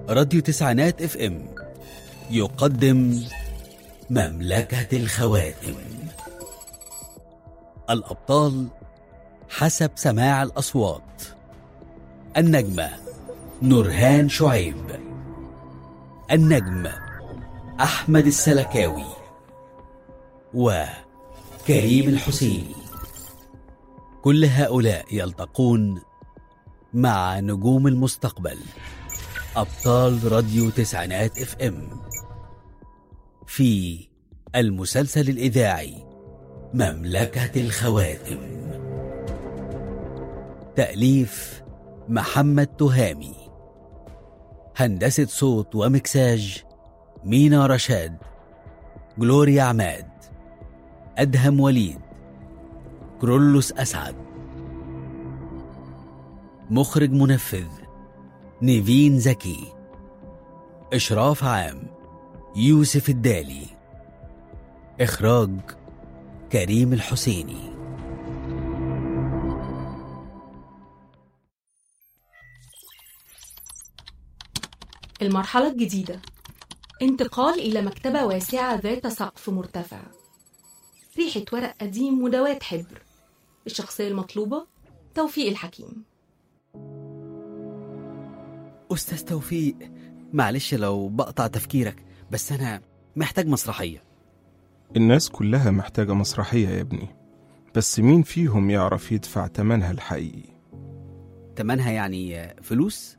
راديو تسعينات اف ام يقدم مملكة الخواتم الأبطال حسب سماع الأصوات النجمة نورهان شعيب النجم أحمد السلكاوي وكريم الحسيني كل هؤلاء يلتقون مع نجوم المستقبل أبطال راديو تسعينات اف ام في المسلسل الإذاعي مملكة الخواتم تأليف محمد تهامي هندسة صوت ومكساج مينا رشاد جلوريا عماد أدهم وليد كرولوس أسعد مخرج منفذ نيفين زكي إشراف عام يوسف الدالي إخراج كريم الحسيني المرحلة الجديدة انتقال إلى مكتبة واسعة ذات سقف مرتفع ريحة ورق قديم ودوات حبر الشخصية المطلوبة توفيق الحكيم أستاذ توفيق معلش لو بقطع تفكيرك بس أنا محتاج مسرحية الناس كلها محتاجة مسرحية يا ابني بس مين فيهم يعرف يدفع تمنها الحقيقي تمنها يعني فلوس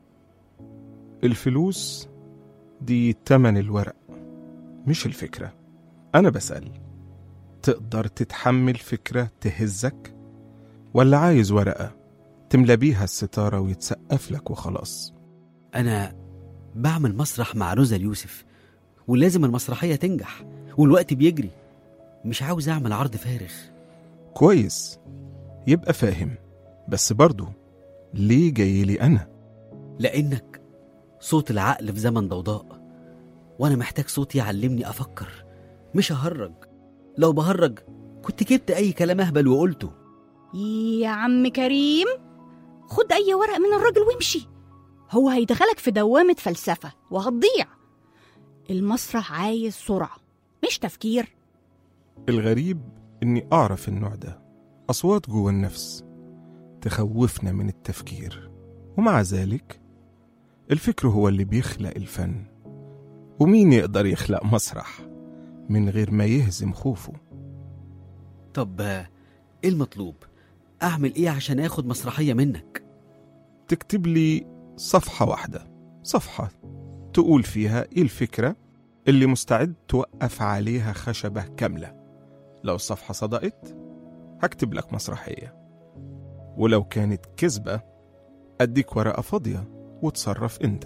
الفلوس دي تمن الورق مش الفكرة أنا بسأل تقدر تتحمل فكرة تهزك ولا عايز ورقة تملى بيها الستارة ويتسقف لك وخلاص أنا بعمل مسرح مع روزا اليوسف ولازم المسرحية تنجح والوقت بيجري مش عاوز أعمل عرض فارغ كويس يبقى فاهم بس برضو ليه جاي لي أنا لأنك صوت العقل في زمن ضوضاء وأنا محتاج صوت يعلمني أفكر مش أهرج لو بهرج كنت جبت أي كلام أهبل وقلته يا عم كريم خد أي ورق من الراجل وامشي هو هيدخلك في دوامة فلسفة وهتضيع المسرح عايز سرعة مش تفكير الغريب إني أعرف النوع ده أصوات جوه النفس تخوفنا من التفكير ومع ذلك الفكر هو اللي بيخلق الفن ومين يقدر يخلق مسرح من غير ما يهزم خوفه طب آه، إيه المطلوب؟ أعمل إيه عشان آخد مسرحية منك؟ تكتب لي صفحة واحدة صفحة تقول فيها إيه الفكرة اللي مستعد توقف عليها خشبة كاملة لو الصفحة صدقت هكتب لك مسرحية ولو كانت كذبة أديك ورقة فاضية وتصرف أنت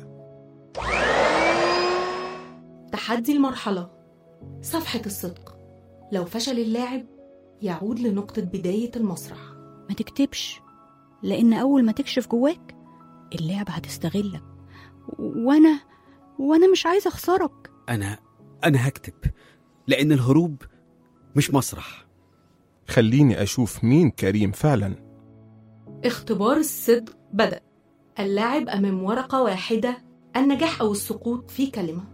تحدي المرحلة صفحة الصدق لو فشل اللاعب يعود لنقطة بداية المسرح ما تكتبش لأن أول ما تكشف جواك اللعبة هتستغلك وأنا وأنا مش عايزة أخسرك أنا أنا هكتب لأن الهروب مش مسرح خليني أشوف مين كريم فعلا اختبار الصدق بدأ اللاعب أمام ورقة واحدة النجاح أو السقوط في كلمة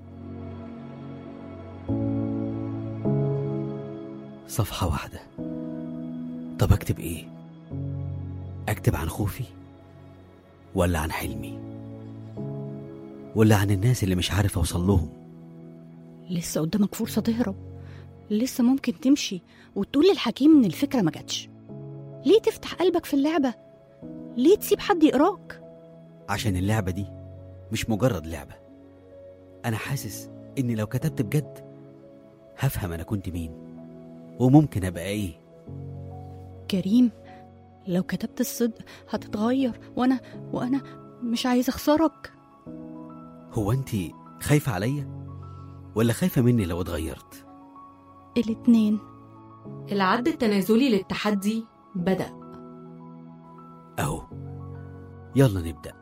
صفحة واحدة طب أكتب إيه؟ أكتب عن خوفي ولا عن حلمي ولا عن الناس اللي مش عارف أوصل لهم لسه قدامك فرصة تهرب لسه ممكن تمشي وتقول للحكيم إن الفكرة ما جاتش ليه تفتح قلبك في اللعبة؟ ليه تسيب حد يقراك؟ عشان اللعبة دي مش مجرد لعبة أنا حاسس إني لو كتبت بجد هفهم أنا كنت مين وممكن أبقى إيه كريم لو كتبت الصدق هتتغير وأنا وأنا مش عايزة أخسرك هو أنت خايفة عليا ولا خايفة مني لو اتغيرت الاتنين العد التنازلي للتحدي بدأ أهو يلا نبدأ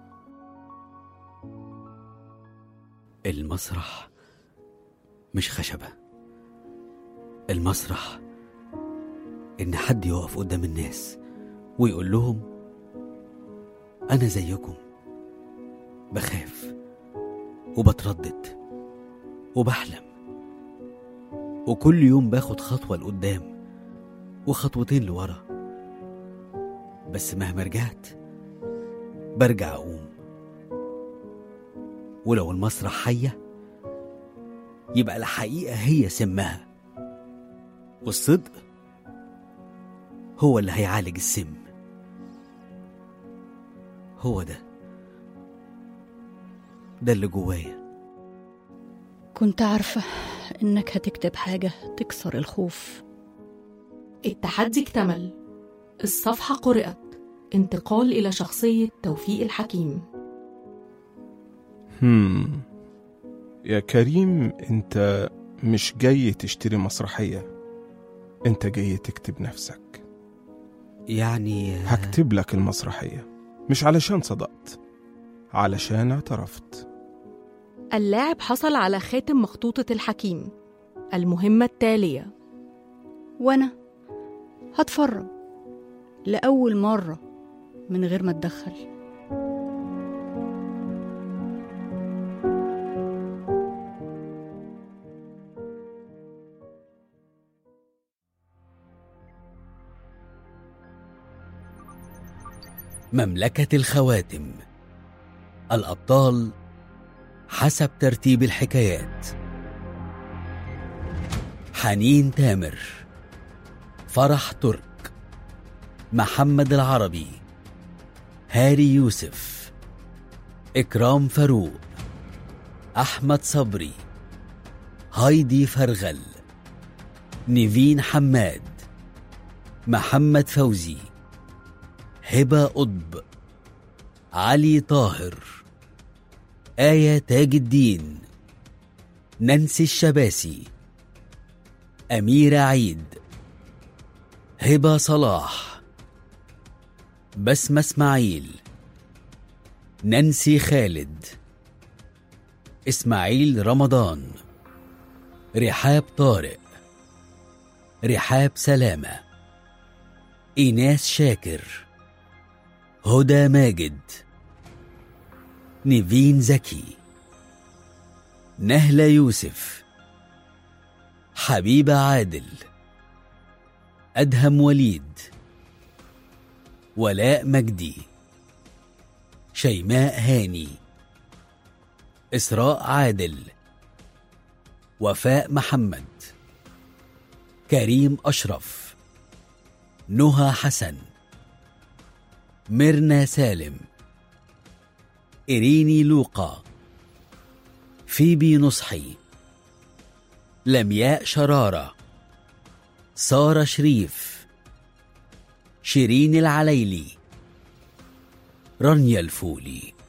المسرح مش خشبة المسرح إن حد يقف قدام الناس ويقول لهم أنا زيكم بخاف وبتردد وبحلم وكل يوم باخد خطوة لقدام وخطوتين لورا بس مهما رجعت برجع أقوم ولو المسرح حية يبقى الحقيقة هي سمها والصدق هو اللي هيعالج السم هو ده ده اللي جوايا كنت عارفة إنك هتكتب حاجة تكسر الخوف التحدي اكتمل الصفحة قرأت انتقال إلى شخصية توفيق الحكيم هم يا كريم انت مش جاي تشتري مسرحية انت جاي تكتب نفسك يعني هكتب لك المسرحية مش علشان صدقت علشان اعترفت اللاعب حصل على خاتم مخطوطة الحكيم المهمة التالية وأنا هتفرج لأول مرة من غير ما أتدخل مملكة الخواتم الأبطال حسب ترتيب الحكايات حنين تامر فرح ترك محمد العربي هاري يوسف إكرام فاروق أحمد صبري هايدي فرغل نيفين حماد محمد فوزي هبة قطب علي طاهر آية تاج الدين نانسي الشباسي أميرة عيد هبة صلاح بسمة إسماعيل نانسي خالد إسماعيل رمضان رحاب طارق رحاب سلامة إيناس شاكر هدى ماجد نيفين زكي نهلة يوسف حبيبة عادل أدهم وليد ولاء مجدي شيماء هاني إسراء عادل وفاء محمد كريم أشرف نهى حسن ميرنا سالم إريني لوقا فيبي نصحي لمياء شرارة سارة شريف شيرين العليلي رانيا الفولي